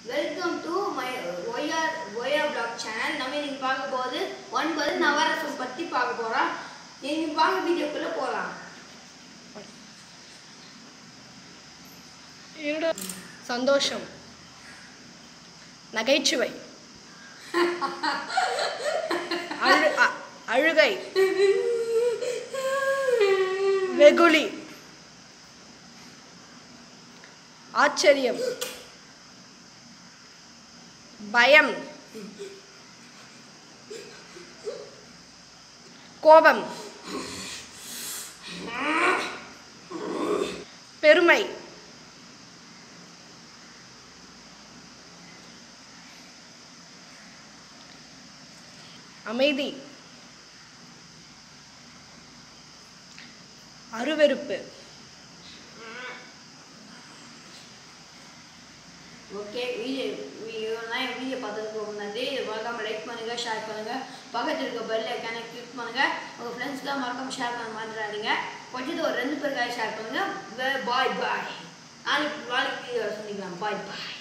welcome to my YR YR blog channel நம்ம இன்னைக்கு பார்க்க போகுது ஒன்பது நவரசம் பற்றி பார்க்க போகிறோம் இன்னைக்கு வாங்க வீடியோக்குள்ளே போகலாம் சந்தோஷம் நகைச்சுவை அழு அ- அழுகை வெகுளி ஆச்சரியம் பயம் கோபம் பெருமை அமைதி அருவெருப்பு ஓகே வீடியோ வீடியோலாம் என் வீடியோ பார்த்ததுக்கு ரொம்ப நன்றி இது மறக்காம லைக் பண்ணுங்கள் ஷேர் பண்ணுங்கள் பக்கத்தில் இருக்க பெல் ஐக்கானை கிளிக் பண்ணுங்கள் உங்கள் ஃப்ரெண்ட்ஸ்க்குலாம் மறக்காம ஷேர் பண்ண மறந்துடாதீங்க கொஞ்சம் ஒரு ரெண்டு பேருக்காக ஷேர் பண்ணுங்கள் பாய் பாய் நாளைக்கு நாளைக்கு வீடியோ சந்திக்கலாம் பாய் பாய்